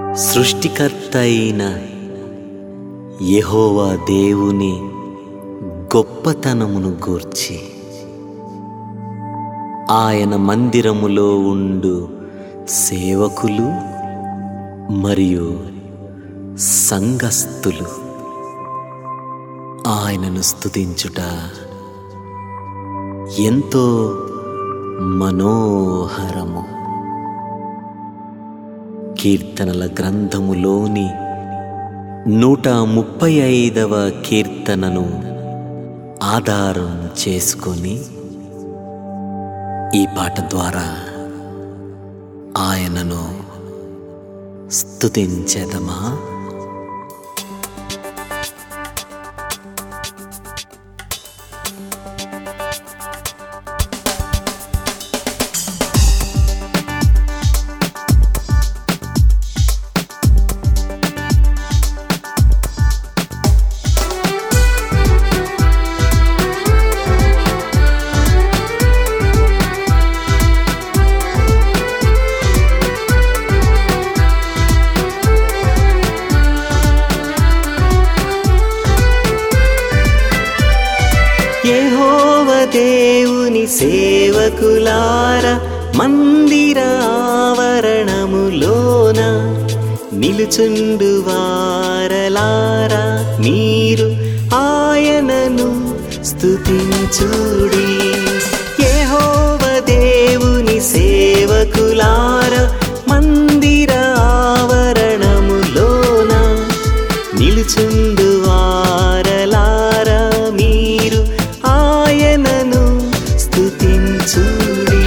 సృష్టికర్త అయిన యెహోవా దేవుని గొప్పతనమును గూర్చి ఆయన మందిరములో ఉండు సేవకులు మరియు సంఘస్థులు ఆయనను స్తుతించుట ఎంతో మనోహరము కీర్తనల గ్రంథములోని నూట ముప్పై ఐదవ కీర్తనను ఆధారం చేసుకొని ఈ పాట ద్వారా ఆయనను స్తుతించేదమా యెహోవ దేవుని సేవకులార మందిర ఆవరణములోన నిలుచుండు వారలారా మీరు ఆయనను స్తుతించుడి యెహోవ దేవుని సేవకులార మందిర ఆవరణములోన నిలుచుండు వారలారా మీరు ఆయనను స్తుతించుడి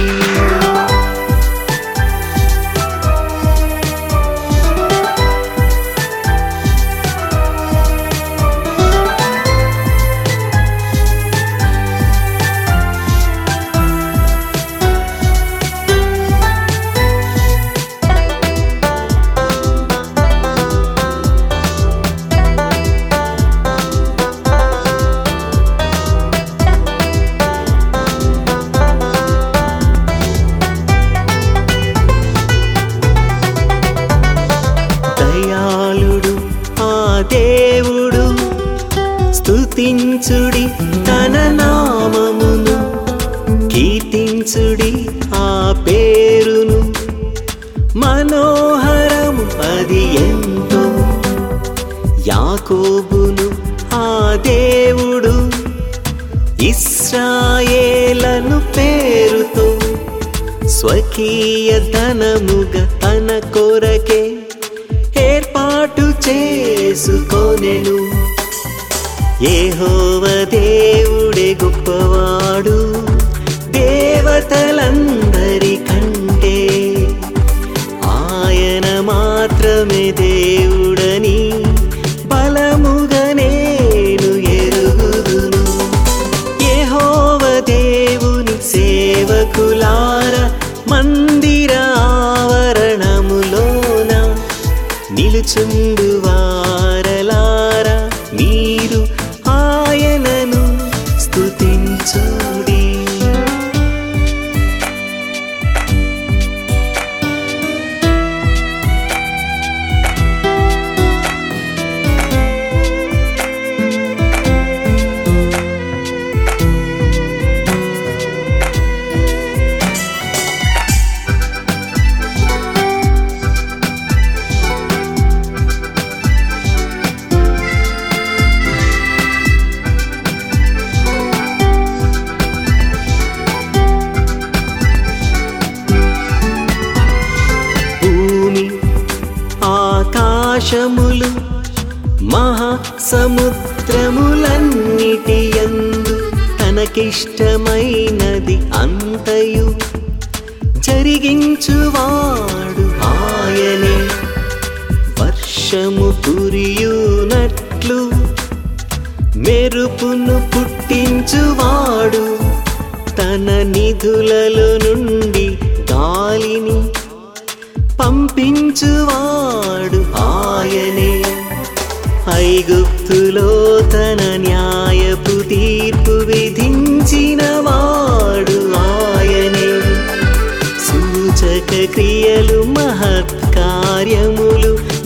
దయాళుడు ఆ దేవుడు స్తుతించుడి తన నామమును కీర్తించుడి ఆ పేరును మనోహరము అది ఎంతో యాకోబును ఆ దేవుడు ఇస్రాయేలను పేరుతో స్వకీయ ధనముగా తన కొరకే ఏర్పాటు చేసుకొనెను ఏహోవ దేవుడే గొప్పవాడు దేవతలందరి కంటే ఆయన మాత్రమే దేవుడని బలముగా నేను ఎరుగుదును యెహోవ దేవుని సేవకులార మందిర ఆవరణములోన నిలుచుండు వారలారా మీరు ఆయనను స్తుతించుడి భూమి ఆకాశములు మహా సముద్రములన్నిటి యందు తనకిష్టమైనది అంతయు జరిగించువాడు ఆయనే వర్షము కురియునట్లు మెరుపును పుట్టించువాడు తన నిధులలో నుండి గాలిని పంపించువాడు ఆయనే ఐగుప్తులో తన న్యాయపు తీర్పు విధించిన వాడు ఆయనే సూచక క్రియలు మహత్కార్యములు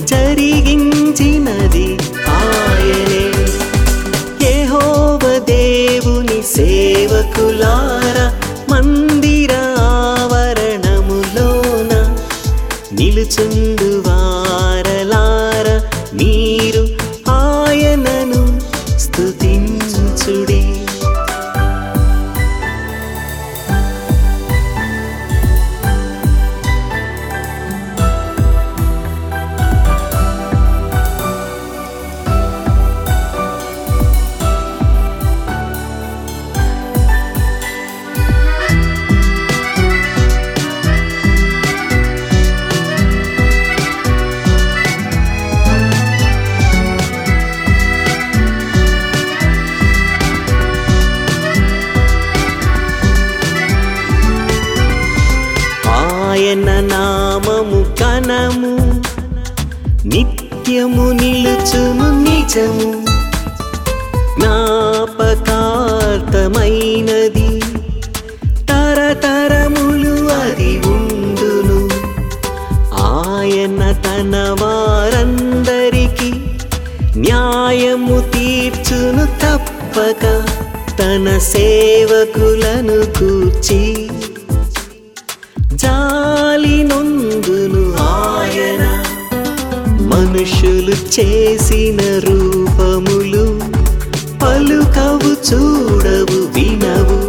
నిలుచుండు వారలార మీరు ఆయనను స్తుతించుడి ఆయన నామము కనము నిత్యము నిలుచును నిజము జ్ఞాపకార్థమైనది తరతరములు అది ఉండును ఆయన తన వారందరికీ న్యాయము తీర్చును తప్పక తన సేవకులను కూర్చి జాలి నొందును ఆయన మనుషులు చేసిన రూపములు పలుకవు చూడవు వినవు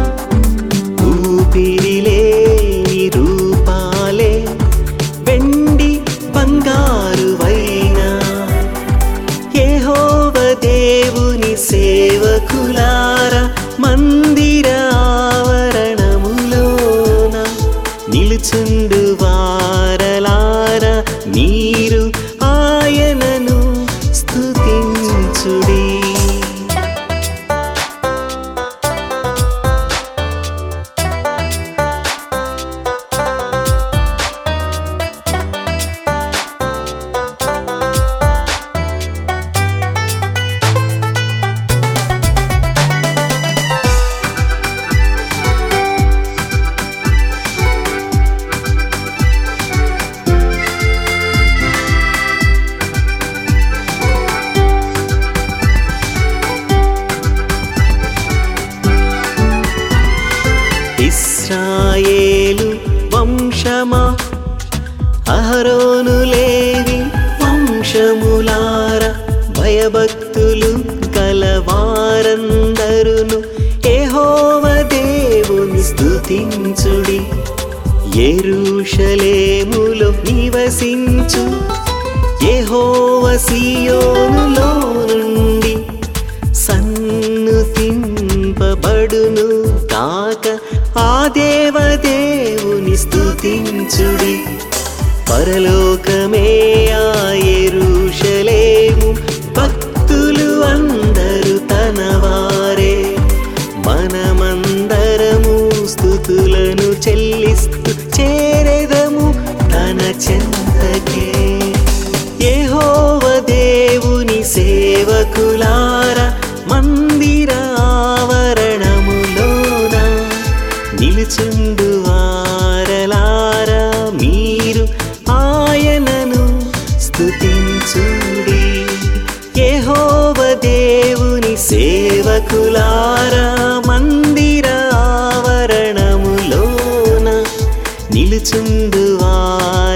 ఊపిరిలేని రూపాలే వెండి బంగారు వైనా యెహోవ దేవుని సేవకులార మందిర ఆవరణములోన నిలుచుండు వారలార మీరు ఆయనను స్తుతించుడి ఇస్రాయేలు వంశమా అహరోను లేవి వంశములార భయభక్తులు కలవారందరును ఏహోవ దేవుని స్తుతించుడి ఎరుషలేములో నివసించు యెహోవ సియోనులో నుండి సన్నుతింపబడును కాక ఆ దేవదేవుని స్తుతించుడి పరలోకమే ఆ యెరూషలేము భక్తులు అందరూ తన వారే మనమందరము స్థుతులను చెల్లిస్తూ చేరెదము తన చెంతకే యెహోవ దేవుని సేవకులార మందిర ఆవరణములోన నిలుచుండు వారలార మీరు ఆయనను స్తుతించుడి యెహోవ దేవుని సేవకులార మందిర ఆవరణములోన నిలుచుండు వార